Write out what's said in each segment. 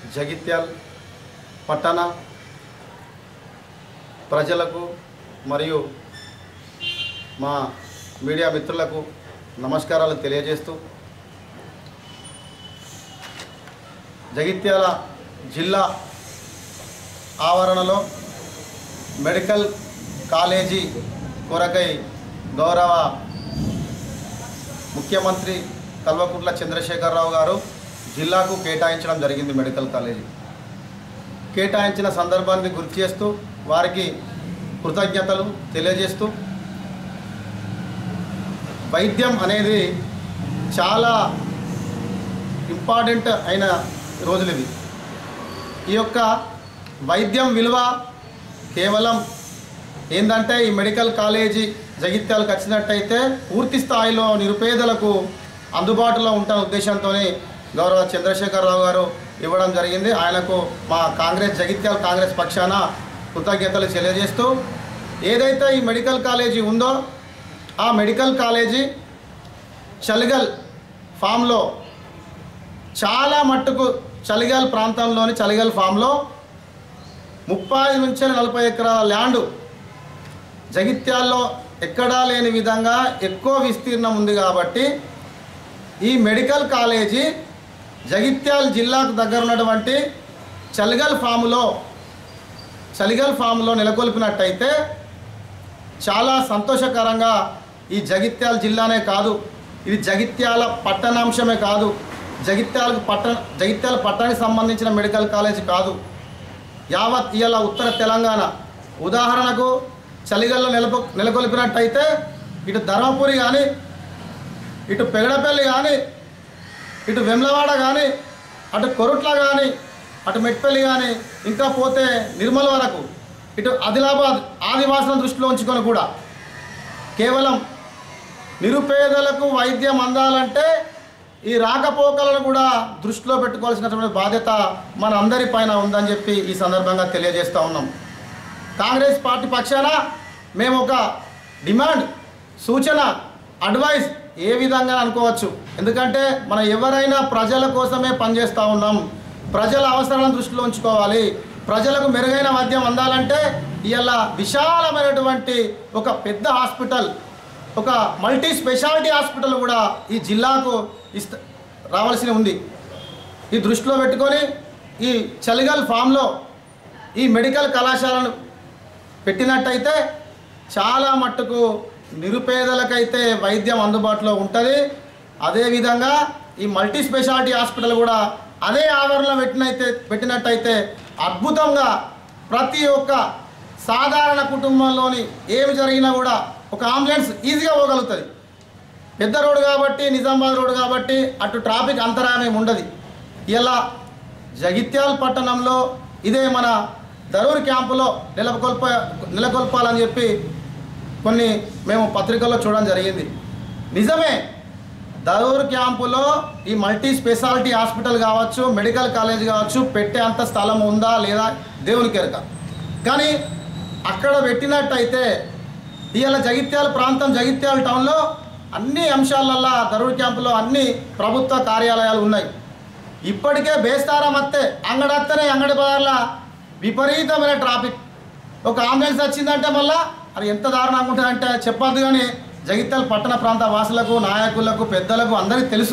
జగిత్యాల్ పట్టణ ప్రజలకు మరియు మా మీడియా మిత్రులకు నమస్కారాలు తెలియజేస్తూ జగిత్యాల జిల్లా ఆవరణలో మెడికల్ కాలేజీ కొరకై గౌరవ ముఖ్యమంత్రి కల్వకుంట్ల చంద్రశేఖరరావు గారు జిల్లాకు కేటాయించడం జరిగింది మెడికల్ కాలేజీ కేటాయించిన సందర్భాన్ని గుర్తు చేస్తూ వారికి కృతజ్ఞతలు తెలియజేస్తూ వైద్యం అనేది చాలా ఇంపార్టెంట్ అయిన రోజులు ఇవి ఈ యొక్క వైద్యం విలువ కేవలం ఏంటంటే ఈ మెడికల్ కాలేజీ జగిత్యాలకు వచ్చినట్టయితే పూర్తి స్థాయిలో నిరుపేదలకు అందుబాటులో ఉంటున్న ఉద్దేశంతోనే గౌరవ చంద్రశేఖరరావు గారు ఇవ్వడం జరిగింది ఆయనకు మా కాంగ్రెస్ జగిత్యాల కాంగ్రెస్ పక్షాన కృతజ్ఞతలు తెలియజేస్తూ ఏదైతే ఈ మెడికల్ కాలేజీ ఉందో ఆ మెడికల్ కాలేజీ చలిగల్ ఫామ్లో చాలా మట్టుకు చలిగల్ ప్రాంతంలోని చలిగల్ ఫామ్లో ముప్పై నుంచి నలభై ఎకరాల ల్యాండ్ జగిత్యాల్లో ఎక్కడా లేని విధంగా ఎక్కువ విస్తీర్ణం ఉంది కాబట్టి ఈ మెడికల్ కాలేజీ జగిత్యాల జిల్లాకు దగ్గర ఉన్నటువంటి చలిగల్ ఫాములో చలిగల్ ఫామ్లో నెలకొల్పినట్టయితే చాలా సంతోషకరంగా ఈ జగిత్యాల జిల్లానే కాదు ఇది జగిత్యాల పట్టణాంశమే కాదు జగిత్యాలకు పట్టణ జగిత్యాల పట్టణానికి సంబంధించిన మెడికల్ కాలేజ్ కాదు యావత్ ఇవాళ ఉత్తర తెలంగాణ ఉదాహరణకు చలిగల్లో నెలకొ నెలకొల్పినట్టయితే ఇటు ధర్మపురి కానీ ఇటు పెగడపల్లి కానీ ఇటు వెమ్లవాడ కానీ అటు కొరుట్ల కానీ అటు మెట్పల్లి కానీ ఇంకా పోతే నిర్మల్ వరకు ఇటు ఆదిలాబాద్ ఆదివాసులను దృష్టిలో ఉంచుకొని కూడా కేవలం నిరుపేదలకు వైద్యం అందాలంటే ఈ రాకపోకలను కూడా దృష్టిలో పెట్టుకోవాల్సినటువంటి బాధ్యత మన అందరి పైన ఉందని చెప్పి ఈ సందర్భంగా తెలియజేస్తూ ఉన్నాం కాంగ్రెస్ పార్టీ పక్షాన మేము ఒక డిమాండ్ సూచన అడ్వైస్ ఏ విధంగా అనుకోవచ్చు ఎందుకంటే మనం ఎవరైనా ప్రజల కోసమే పనిచేస్తూ ఉన్నాం ప్రజల అవసరాలను దృష్టిలో ఉంచుకోవాలి ప్రజలకు మెరుగైన వైద్యం అందాలంటే ఇవాళ విశాలమైనటువంటి ఒక పెద్ద హాస్పిటల్ ఒక మల్టీ స్పెషాలిటీ హాస్పిటల్ కూడా ఈ జిల్లాకు ఇస్త రావాల్సి ఉంది ఈ దృష్టిలో పెట్టుకొని ఈ చలిగల్ ఫామ్లో ఈ మెడికల్ కళాశాలను పెట్టినట్టయితే చాలా మట్టుకు నిరుపేదలకైతే వైద్యం అందుబాటులో ఉంటుంది అదేవిధంగా ఈ మల్టీ స్పెషాలిటీ హాస్పిటల్ కూడా అదే ఆవరణలో పెట్టినైతే పెట్టినట్టయితే అద్భుతంగా ప్రతి ఒక్క సాధారణ కుటుంబంలోని ఏమి జరిగినా కూడా ఒక అంబులెన్స్ ఈజీగా పోగలుగుతుంది పెద్ద రోడ్డు కాబట్టి నిజామాబాద్ రోడ్డు కాబట్టి అటు ట్రాఫిక్ అంతరాయం ఏమి ఉండదు ఇలా జగిత్యాల పట్టణంలో ఇదే మన దరూర్ క్యాంపులో నెలకొల్ప నెలకొల్పాలని చెప్పి కొన్ని మేము పత్రికల్లో చూడడం జరిగింది నిజమే దరూర్ క్యాంపులో ఈ మల్టీ స్పెషాలిటీ హాస్పిటల్ కావచ్చు మెడికల్ కాలేజ్ కావచ్చు పెట్టే అంత స్థలం ఉందా లేదా దేవునికి ఎరక కానీ అక్కడ పెట్టినట్టయితే ఇవాళ జగిత్యాల ప్రాంతం జగిత్యాల టౌన్లో అన్ని అంశాలల్లో దరూర్ క్యాంపులో అన్ని ప్రభుత్వ కార్యాలయాలు ఉన్నాయి ఇప్పటికే బేస్తారం వస్తే అంగడత్తనే అంగడి బజార్ల విపరీతమైన ట్రాఫిక్ ఒక అంబులెన్స్ వచ్చిందంటే మళ్ళా అది ఎంత దారుణంగా ఉంటుందంటే చెప్పొద్దు కానీ జగిత్యాల పట్టణ ప్రాంత వాసులకు నాయకులకు పెద్దలకు అందరికీ తెలుసు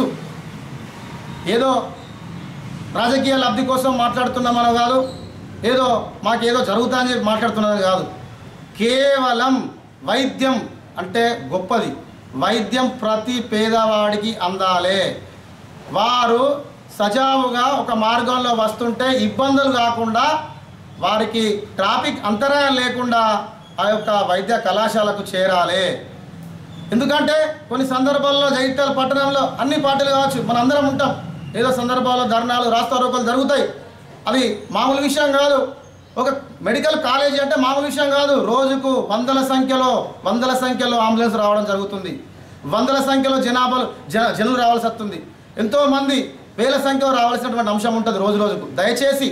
ఏదో రాజకీయ లబ్ధి కోసం మాట్లాడుతున్నామనో కాదు ఏదో మాకేదో జరుగుతుందని చెప్పి మాట్లాడుతున్నది కాదు కేవలం వైద్యం అంటే గొప్పది వైద్యం ప్రతి పేదవాడికి అందాలే వారు సజావుగా ఒక మార్గంలో వస్తుంటే ఇబ్బందులు కాకుండా వారికి ట్రాఫిక్ అంతరాయం లేకుండా ఆ యొక్క వైద్య కళాశాలకు చేరాలి ఎందుకంటే కొన్ని సందర్భాల్లో జగిత్యాల పట్టణంలో అన్ని పార్టీలు కావచ్చు మన అందరం ఉంటాం ఏదో సందర్భాల్లో ధర్నాలు రాస్తారోకలు జరుగుతాయి అది మామూలు విషయం కాదు ఒక మెడికల్ కాలేజీ అంటే మామూలు విషయం కాదు రోజుకు వందల సంఖ్యలో వందల సంఖ్యలో అంబులెన్స్ రావడం జరుగుతుంది వందల సంఖ్యలో జనాభాలు జన జనులు రావాల్సి వస్తుంది ఎంతోమంది వేల సంఖ్యలో రావాల్సినటువంటి అంశం ఉంటుంది రోజు రోజుకు దయచేసి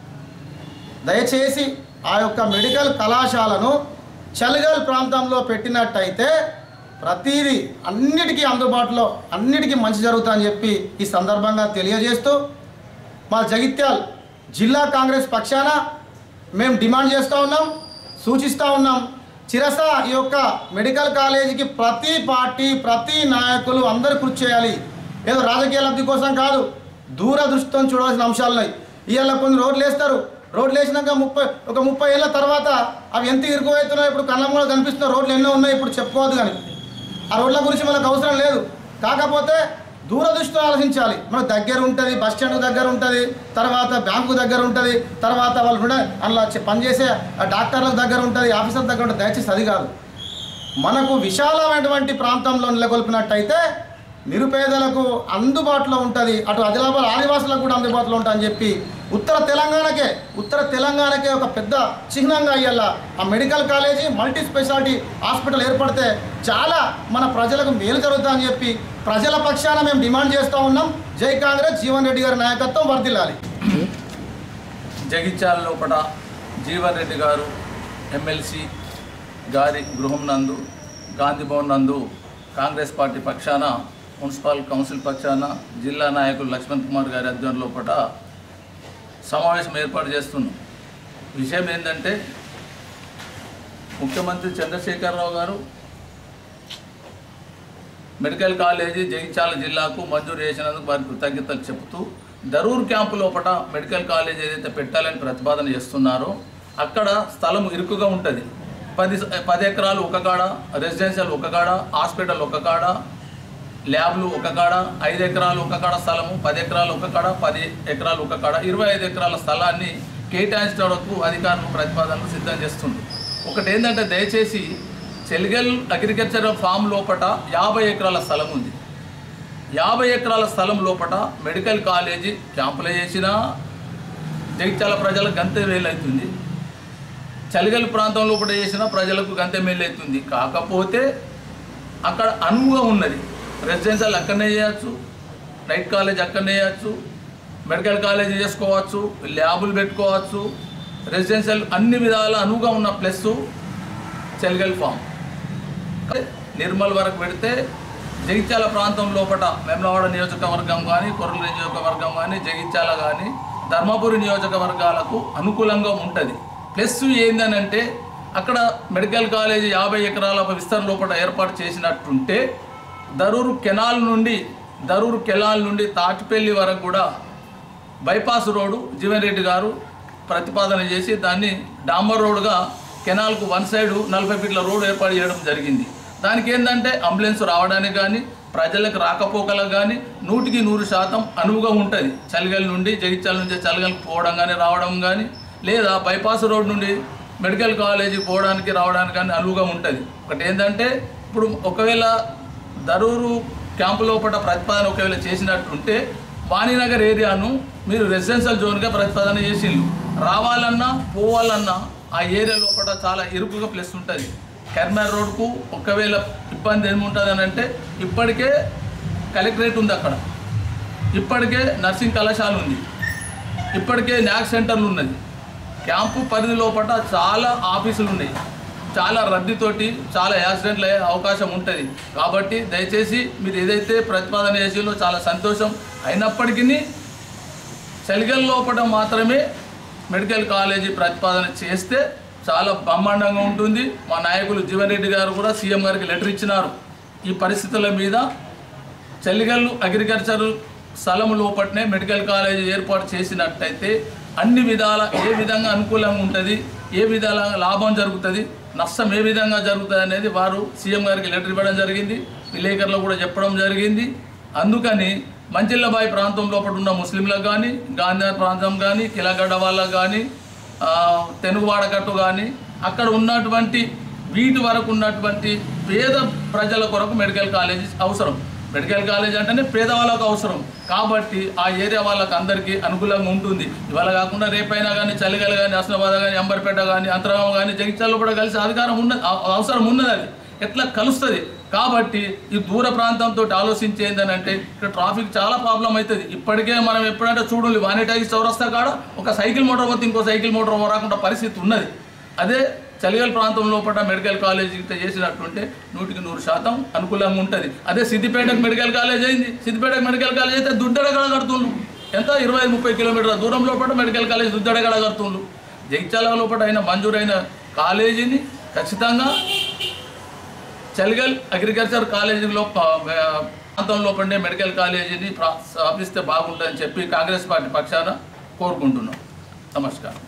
దయచేసి ఆ యొక్క మెడికల్ కళాశాలను చలిగల్ ప్రాంతంలో పెట్టినట్టయితే ప్రతిదీ అన్నిటికీ అందుబాటులో అన్నిటికీ మంచి జరుగుతుందని చెప్పి ఈ సందర్భంగా తెలియజేస్తూ మా జగిత్యాల్ జిల్లా కాంగ్రెస్ పక్షాన మేము డిమాండ్ చేస్తూ ఉన్నాం సూచిస్తూ ఉన్నాం చిరస ఈ యొక్క మెడికల్ కాలేజీకి ప్రతి పార్టీ ప్రతి నాయకులు అందరూ కృషి చేయాలి ఏదో రాజకీయ లబ్ధి కోసం కాదు దూరదృష్టితో చూడాల్సిన అంశాలు ఉన్నాయి ఇవాళ కొన్ని రోడ్లు వేస్తారు రోడ్లు వేసినాక ముప్పై ఒక ముప్పై ఏళ్ళ తర్వాత అవి ఎంత ఇరుకువైతున్నాయి ఇప్పుడు కళ్ళ కనిపిస్తున్న రోడ్లు ఎన్నో ఉన్నాయి ఇప్పుడు చెప్పుకోవద్దు కానీ ఆ రోడ్ల గురించి మనకు అవసరం లేదు కాకపోతే దూరదృష్టితో ఆలోచించాలి మనకు దగ్గర ఉంటుంది బస్ స్టాండ్ దగ్గర ఉంటుంది తర్వాత బ్యాంకు దగ్గర ఉంటుంది తర్వాత వాళ్ళు కూడా అందులో చే- పనిచేసే ఆ డాక్టర్ల దగ్గర ఉంటుంది ఆఫీసర్ దగ్గర ఉంటుంది దయచేసి అది కాదు మనకు విశాలమైనటువంటి ప్రాంతంలో నెలకొల్పినట్టయితే నిరుపేదలకు అందుబాటులో ఉంటుంది అటు ఆదిలాబాద్ ఆదివాసులకు కూడా అందుబాటులో ఉంటుందని చెప్పి ఉత్తర తెలంగాణకే ఉత్తర తెలంగాణకే ఒక పెద్ద చిహ్నంగా అయ్యేలా ఆ medical college multi speciality hospital ఏర్పడితే చాలా మన ప్రజలకు మేలు జరుగుతుందని చెప్పి ప్రజల పక్షాన మేము డిమాండ్ చేస్తూ ఉన్నాం జై కాంగ్రెస్ జీవన్ రెడ్డి గారి నాయకత్వం వర్దిల్లాలి జగిత్యాల లోపల జీవన్ రెడ్డి గారు ఎమ్మెల్సీ గారి గృహం నందు గాంధీ భవన్ నందు కాంగ్రెస్ పార్టీ పక్షాన మున్సిపల్ కౌన్సిల్ పక్షాన జిల్లా నాయకులు లక్ష్మణ్ కుమార్ గారి అధ్యయనం లోపల సమావేశం ఏర్పాటు చేస్తున్నాం విషయం ఏంటంటే ముఖ్యమంత్రి చంద్రశేఖరరావు గారు మెడికల్ కాలేజీ జగిత్యాల జిల్లాకు మంజూరు చేసినందుకు వారి కృతజ్ఞతలు చెబుతూ దరూర్ క్యాంపు లోపల మెడికల్ కాలేజ్ ఏదైతే పెట్టాలని ప్రతిపాదన చేస్తున్నారో అక్కడ స్థలం ఇరుకుగా ఉంటుంది పది పది ఎకరాలు ఒక కాడ రెసిడెన్షియల్ ఒక కాడ హాస్పిటల్ ఒక కాడ ల్యాబ్లు ఒక కాడ ఐదు ఎకరాలు ఒక కాడ స్థలము పది ఎకరాలు ఒక కాడ పది ఎకరాలు ఒక కాడ ఇరవై ఐదు ఎకరాల స్థలాన్ని కేటాయించడానికి అధికారులు ప్రతిపాదనలు సిద్ధం చేస్తుంది ఒకటి ఏంటంటే దయచేసి చెలిగల్ అగ్రికల్చర్ ఫామ్ లోపట యాభై ఎకరాల స్థలం ఉంది యాభై ఎకరాల స్థలం లోపట మెడికల్ కాలేజీ క్యాంపులు చేసినా జగిత్యాల ప్రజలకు గంతే వేలు అవుతుంది చలిగల్ ప్రాంతం లోపల చేసిన ప్రజలకు గంతే మేలు అవుతుంది కాకపోతే అక్కడ అనువుగా ఉన్నది రెసిడెన్షియల్ అక్కడనే చేయొచ్చు నైట్ కాలేజ్ అక్కడనే చేయొచ్చు మెడికల్ కాలేజ్ చేసుకోవచ్చు ల్యాబులు పెట్టుకోవచ్చు రెసిడెన్షియల్ అన్ని విధాల అనువుగా ఉన్న ప్లస్ చెల్గల్ ఫామ్ నిర్మల్ వరకు పెడితే జగిత్యాల ప్రాంతం లోపల మెమలవాడ నియోజకవర్గం కానీ కొర్రల నియోజకవర్గం కానీ జగిత్యాల కానీ ధర్మపురి నియోజకవర్గాలకు అనుకూలంగా ఉంటుంది ప్లస్ ఏందనంటే అక్కడ మెడికల్ కాలేజ్ యాభై ఎకరాల విస్తరణ లోపల ఏర్పాటు చేసినట్టుంటే దరూరు కెనాల్ నుండి దరూరు కెనాల్ నుండి తాటిపల్లి వరకు కూడా బైపాస్ రోడ్డు జీవన్ రెడ్డి గారు ప్రతిపాదన చేసి దాన్ని డాంబర్ రోడ్డుగా కెనాల్కు వన్ సైడ్ నలభై ఫీట్ల రోడ్ ఏర్పాటు చేయడం జరిగింది దానికి ఏంటంటే అంబులెన్స్ రావడానికి కానీ ప్రజలకు రాకపోకలకు కానీ నూటికి నూరు శాతం అనువుగా ఉంటుంది చలిగల్ నుండి జగిత్యాల నుంచి చలిగల్కి పోవడం కానీ రావడం కానీ లేదా బైపాస్ రోడ్ నుండి మెడికల్ కాలేజీకి పోవడానికి రావడానికి కానీ అనువుగా ఉంటుంది ఒకటి ఏంటంటే ఇప్పుడు ఒకవేళ దరూరు క్యాంపు లోపల ప్రతిపాదన ఒకవేళ చేసినట్టుంటే వాణినగర్ ఏరియాను మీరు రెసిడెన్షియల్ జోన్గా ప్రతిపాదన చేసిండ్రు రావాలన్నా పోవాలన్నా ఆ ఏరియా లోపల చాలా ఇరుకుగా ప్లస్ ఉంటుంది కర్మార్ రోడ్కు ఒకవేళ ఇబ్బంది ఏముంటుంది అని అంటే ఇప్పటికే కలెక్టరేట్ ఉంది అక్కడ ఇప్పటికే నర్సింగ్ కళాశాల ఉంది ఇప్పటికే న్యాక్ సెంటర్లు ఉన్నది క్యాంపు పరిధి లోపల చాలా ఆఫీసులు ఉన్నాయి చాలా రద్దీతోటి చాలా యాక్సిడెంట్లు అయ్యే అవకాశం ఉంటుంది కాబట్టి దయచేసి మీరు ఏదైతే ప్రతిపాదన చేసిందో చాలా సంతోషం అయినప్పటికీ చలిగల్ లోపల మాత్రమే మెడికల్ కాలేజీ ప్రతిపాదన చేస్తే చాలా బ్రహ్మాండంగా ఉంటుంది మా నాయకులు జీవన్ రెడ్డి గారు కూడా సీఎం గారికి లెటర్ ఇచ్చినారు ఈ పరిస్థితుల మీద చలిగల్లు అగ్రికల్చర్ స్థలం లోపట్నే మెడికల్ కాలేజ్ ఏర్పాటు చేసినట్టయితే అన్ని విధాల ఏ విధంగా అనుకూలంగా ఉంటుంది ఏ విధాల లాభం జరుగుతుంది నష్టం ఏ విధంగా జరుగుతుంది అనేది వారు సీఎం గారికి లెటర్ ఇవ్వడం జరిగింది విలేకరులు కూడా చెప్పడం జరిగింది అందుకని మంచిల్లబాయి ప్రాంతం లోపల ఉన్న ముస్లింలకు కానీ గాంధీ ప్రాంతం కానీ కిలగడ్డ వాళ్ళకు కానీ ఆ, తెనుగువాడకట్టు కానీ అక్కడ ఉన్నటువంటి వీటి వరకు ఉన్నటువంటి పేద ప్రజల కొరకు మెడికల్ కాలేజ్ అవసరం మెడికల్ కాలేజ్ అంటేనే పేదవాళ్ళకు అవసరం కాబట్టి ఆ ఏరియా వాళ్ళకి అందరికీ అనుకూలంగా ఉంటుంది ఇవాళ కాకుండా రేపైనా కానీ చలిగల కానీ హస్నాబాద్ కానీ అంబర్పేట కానీ అంతరామం కానీ జగిత్యాలలో కూడా కలిసి అధికారం ఉన్నది అవ- అవసరం ఉన్నది అది ఎట్లా కలుస్తుంది కాబట్టి ఈ దూర ప్రాంతంతో ఆలోచించి ఏంటంటే ఇక్కడ ట్రాఫిక్ చాలా ప్రాబ్లం అవుతుంది ఇప్పటికే మనం ఎప్పుడంటే చూడండి వానిటాగి చౌరస్తా కాడ ఒక సైకిల్ మోటార్ పోతే ఇంకో సైకిల్ మోటార్ రాకుండా పరిస్థితి ఉన్నది అదే చలిగల్ ప్రాంతం లోపల మెడికల్ కాలేజ్ ఇంత చేసినట్టుంటే నూటికి నూరు శాతం అనుకూలంగా ఉంటుంది అదే సిద్దిపేటకు మెడికల్ కాలేజ్ అయింది సిద్దిపేటకు మెడికల్ కాలేజ్ అయితే దుడ్డడ కడుతుండ్రు ఎంత ఇరవై ఐదు ముప్పై కిలోమీటర్ల దూరం లోపల మెడికల్ కాలేజ్ దుద్దడగడ కడుతుండ్రు జగిత్యాల లోపల అయిన మంజూరైన కాలేజీని ఖచ్చితంగా చలిగల్ అగ్రికల్చర్ కాలేజీలో ప- ప్రాంతంలో పండే మెడికల్ కాలేజీని ప్రా- స్థాపిస్తే బాగుంటుందని చెప్పి కాంగ్రెస్ పార్టీ పక్షాన కోరుకుంటున్నాం నమస్కారం